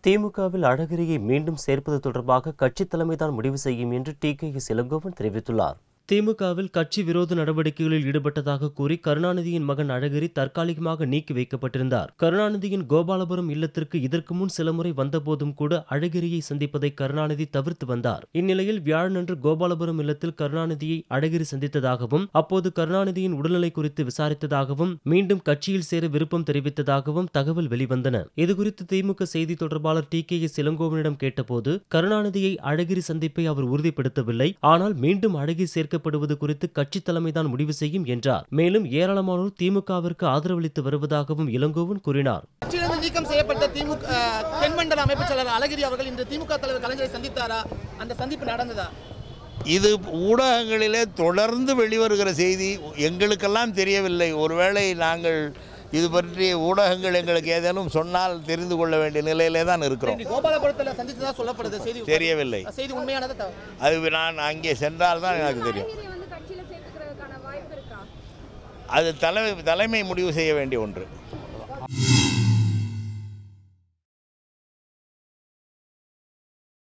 திமுகவில் அழகிரியை மீண்டும் சேர்ப்பது தொடர்பாக கட்சி தலைமைதான் முடிவு செய்யும் என்று டி கே எஸ் இளங்கோவன் தெரிவித்துள்ளார் திமுகவில் கட்சி விரோத நடவடிக்கைகளில் ஈடுபட்டதாக கூறி கருணாநிதியின் மகன் அழகிரி தற்காலிகமாக நீக்கி வைக்கப்பட்டிருந்தார் கருணாநிதியின் கோபாலபுரம் இல்லத்திற்கு இதற்கு முன் சில முறை வந்தபோதும் கூட அழகிரியை சந்திப்பதை கருணாநிதி தவிர்த்து வந்தார் இந்நிலையில் வியாழனன்று கோபாலபுரம் இல்லத்தில் கருணாநிதியை அழகிரி சந்தித்ததாகவும் அப்போது கருணாநிதியின் உடல்நிலை குறித்து விசாரித்ததாகவும் மீண்டும் கட்சியில் சேர விருப்பம் தெரிவித்ததாகவும் தகவல் வெளிவந்தன இதுகுறித்து திமுக செய்தி தொடர்பாளர் டி கே எஸ் இளங்கோவனிடம் கேட்டபோது கருணாநிதியை அழகிரி சந்திப்பை அவர் உறுதிப்படுத்தவில்லை ஆனால் மீண்டும் அழகிரி சேர்க்கப்படுவது குறித்து கட்சி தலைமைதான் முடிவு செய்யும் என்றார் மேலும் ஏராளமானோர் திமுகவிற்கு ஆதரவளித்து வருவதாகவும் இளங்கோவன் கூறினார் கட்சியிலிருந்து நீக்கம் செய்யப்பட்ட திமுக அஹ், தென்மண்டல அமைப்பு செயலர் அழகிரி அவர்கள் இன்று திமுக தலைவர் கலைஞரை சந்தித்தாரா அந்த சந்திப்பு நடந்ததா இது ஊடகங்களிலே தொடர்ந்து வெளிவருகிற செய்தி எங்களுக்கெல்லாம் தெரியவில்லை ஒருவேளை நாங்கள் இது பற்றி ஊடகங்கள் எங்களுக்கு ஏதேனும் சொன்னால் தெரிந்து கொள்ள வேண்டிய நிலையிலே தான் இருக்கிறோம் இன்று கோபாலபுரத்தில் சந்தித்ததா சொல்லப்படுது செய்தி தெரியவில்லை செய்தி உண்மையானது தவறு. அது நான் அங்கே சென்றால் தான் எனக்கு தெரியும் அழகிரி வந்து கட்சியில சேர்த்துக்கிறதுக்கான வாய்ப்பு இருக்கா அது தலைமை தலைமை முடிவு செய்ய வேண்டிய ஒன்று